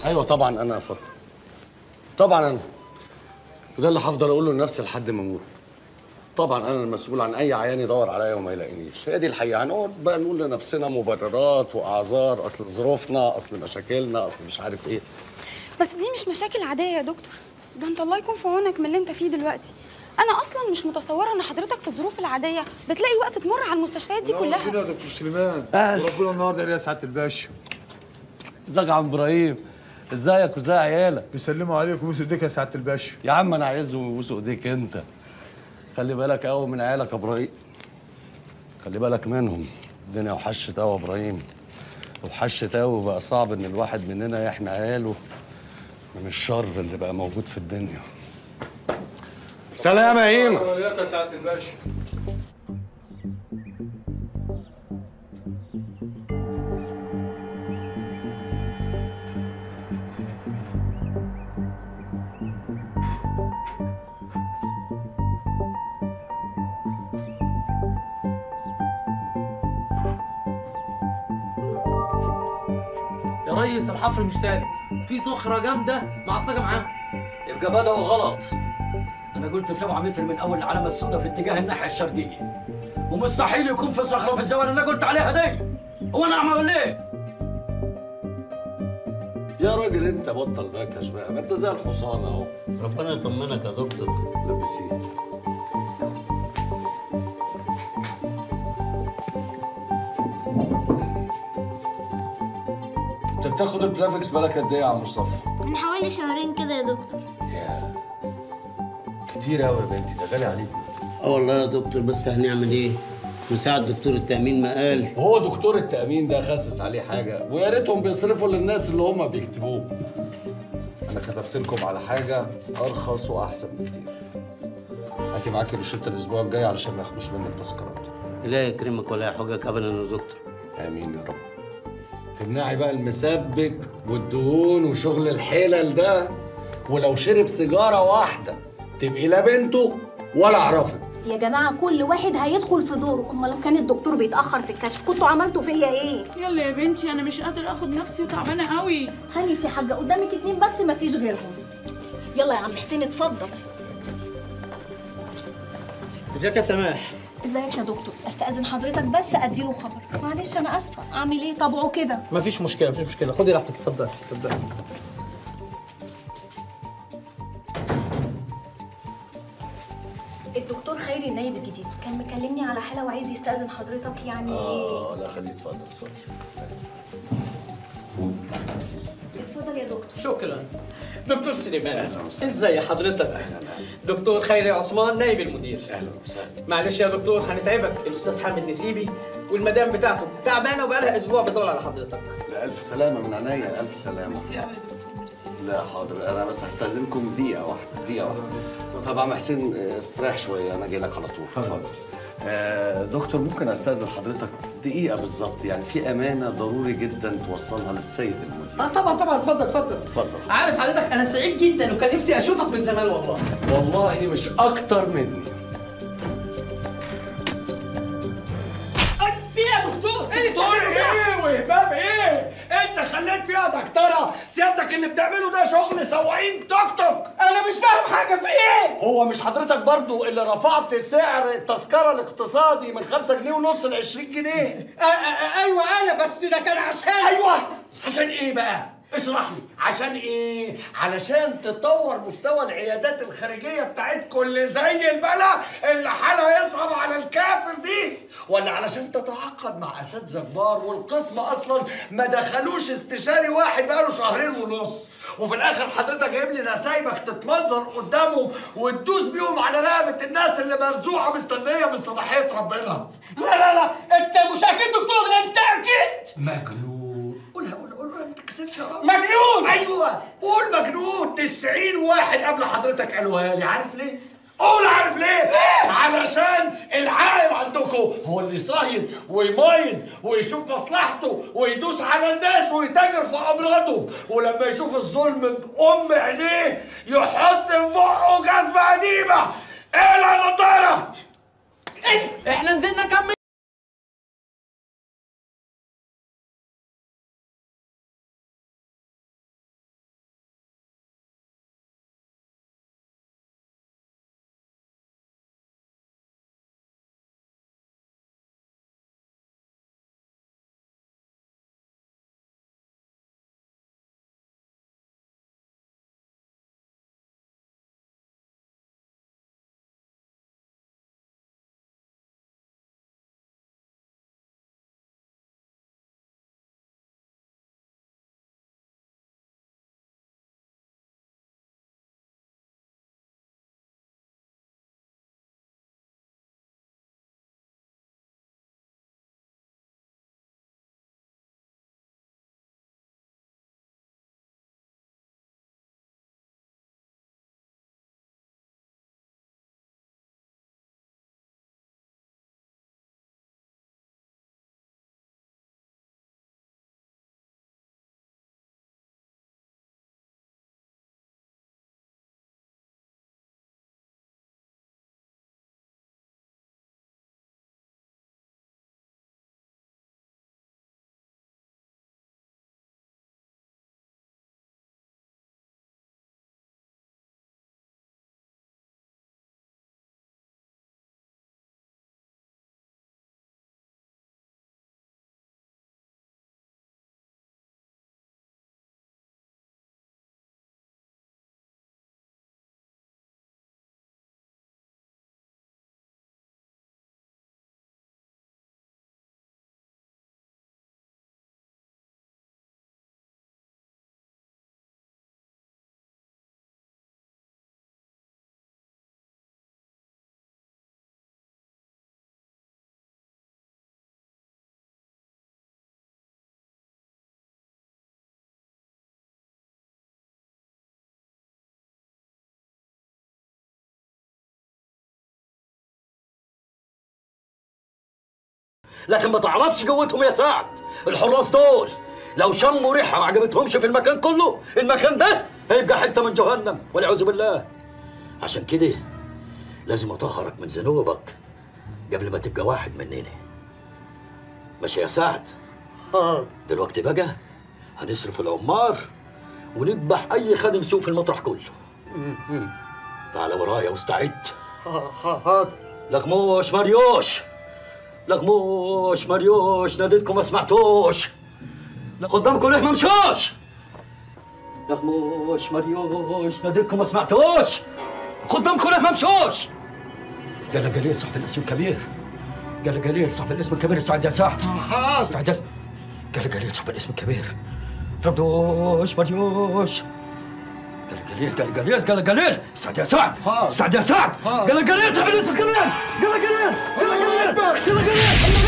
ايوه طبعا انا يا فاطمه طبعا انا وده اللي هفضل اقوله لنفسي لحد ما اموت طبعا انا المسؤول عن اي عيان يدور عليا وما يلاقينيش هي دي الحقيقه هنقعد بقى نقول لنفسنا مبررات واعذار اصل ظروفنا اصل مشاكلنا اصل مش عارف ايه بس دي مش مشاكل عاديه يا دكتور ده انت الله يكون في عونك من اللي انت فيه دلوقتي انا اصلا مش متصوره ان حضرتك في الظروف العاديه بتلاقي وقت تمر على المستشفيات دي كلها ربنا يا دكتور سليمان أهلا. وربنا النهارده يا سعاده الباشا ازيك يا عم ابراهيم ازيك وازاي عيالك بيسلموا عليك وبوسوا ايديك يا سعاده الباشا يا عم انا عايزهم يبوسوا ايديك انت خلي بالك قوي من عيالك يا ابراهيم خلي بالك منهم الدنيا وحشت قوي يا ابراهيم وحشت قوي بقى صعب ان الواحد مننا يحمي عياله من الشر اللي بقى موجود في الدنيا سلام يا هيما وياك يا سعاده الباشا يا ريس الحفر مش سالك في صخره جامده معصجه معاهم يبقى بدأوا غلط أنا قلت سبعة متر من أول العلامة السوداء في اتجاه الناحية الشرقية ومستحيل يكون في صخرة في الزاوية اللي أنا قلت عليها دي هو أنا أعمى ولا إيه؟ يا راجل انت بطل باكش بقى ما انت زي الحصان اهو ربنا يطمنك يا دكتور لبسيه انت بتاخد البلافكس بالك قد ايه يا عم مصطفى؟ من حوالي شهرين كده يا دكتور كتير قوي يا بنتي ده غالي عليك اه والله يا دكتور بس هنعمل ايه؟ مساعد دكتور التأمين ما قال وهو دكتور التأمين ده خسس عليه حاجة ويا ريتهم بيصرفوا للناس اللي هم بيكتبوه أنا كتبت لكم على حاجة أرخص وأحسن بكتير هاتي معاكي روشتة الأسبوع الجاي علشان ما ياخدوش منك تذكرات لا يكرمك ولا يحوجك ابدا يا دكتور آمين يا رب تمنعي بقى المسبك والدهون وشغل الحلل ده ولو شرب سيجارة واحدة تبقي لا بنته ولا أعرفك يا جماعة كل واحد هيدخل في دوره أما لو كان الدكتور بيتأخر في الكشف كنتوا عملتوا فيا إيه؟ يلا يا بنتي انا مش قادر اخد نفسي وتعبانه قوي هانيتي يا حاجة قدامك اتنين بس مفيش غيرهم يلا يا عم حسين اتفضل ازيك يا سماح ازيك يا دكتور استأذن حضرتك بس اديله خبر معلش انا اسفة اعمل ايه طبعه كده مفيش مشكله مفيش مشكله خدي راحتك اتفضلي اتفضلي الدكتور خيري النايب الجديد كان مكلمني على حالة وعايز يستأذن حضرتك يعني آه لا خليه يتفضل اتفضل اتفضل يا دكتور شكرا دكتور سليمان ازاي حضرتك دكتور خيري عثمان نائب المدير أهلا وسهلا معلش يا دكتور هنتعبك الاستاذ حامد نسيبي والمدام بتاعته تعبانه وبقالها اسبوع بتدور على حضرتك لا ألف سلامة من عينيا ألف سلامة ميرسي قوي يا دكتور ميرسي لا حاضر أنا بس هستأذنكم دقيقة واحدة دقيقة واحدة طب عم حسين آه، استريح شوية أنا جاي لك على طول اتفضل آه دكتور ممكن أستأذن حضرتك دقيقة بالظبط يعني في أمانة ضروري جدا توصلها للسيد المدير اه طبعا طبعا اتفضل اتفضل اتفضل عارف حضرتك انا سعيد جدا وكان نفسي اشوفك من زمان والله والله مش أكتر مني في ايه يا دكتور ايه دكتور إيه وهباب إيه؟ أنت خليت فيها دكتورة سيادتك اللي بتعمله ده شغل سواقين توك توك انا مش فاهم حاجه في ايه هو مش حضرتك برضو اللي رفعت سعر التذكرة الاقتصادي من 5 جنيه ونص ل 20 جنيه آه، آه، أيوه أنا بس ده كان عشان أيوه عشان إيه بقى؟ اشرح لي عشان ايه؟ علشان تطور مستوى العيادات الخارجية بتاعتكم اللي زي البلا اللي حالها يصعب على الكافر دي ولا علشان تتعاقد مع اساتذة كبار والقسم اصلا ما دخلوش استشاري واحد بقاله شهرين ونص وفي الاخر حضرتك جايب لي نسايبك تتمنظر قدامهم وتدوس بيهم على رقبة الناس اللي مرزوعة مستنية من صباحية ربنا لا لا لا انت مش اكيد دكتور انت اكيد مجنون قولها قولها قولها ما تكسفش يا راجل مجنون ايوه قول مجنون 90 واحد قبل حضرتك قالوها لي عارف ليه؟ قول عارف ليه؟ علشان العاقل عندكم هو اللي صاين ويماين ويشوف مصلحته ويدوس على الناس ويتاجر في امراضه ولما يشوف الظلم بأم عينيه يحط في بقه جزمه قديمه اقلع النضاره احنا نزلنا كم لكن ما تعرفش قوتهم يا سعد الحراس دول لو شموا ريحه ما عجبتهمش في المكان كله المكان ده هيبقى حته من جهنم والعياذ بالله عشان كده لازم اطهرك من ذنوبك قبل ما تبقى واحد مننا ماشي يا سعد دلوقتي بقى هنصرف العمار ونذبح اي خادم سوق في المطرح كله تعال ورايا واستعد حاضر لغموش مريوش لغموش مريوش ناديتكم ما سمعتوش لا قدامكم ليه ما مشوش لغموش مريوش ناديتكم ما سمعتوش قدامكم ليه ما مشوش قال قليل صاحب الاسم الكبير قال قليل صاحب الاسم الكبير استعد يا سعد حاضر استعد قال قليل صاحب الاسم الكبير ردوش مريوش قال قليل قال قليل قال قليل استعد يا سعد استعد يا سعد قال قليل صاحب الاسم الكبير قال قليل قال قليل قال قليل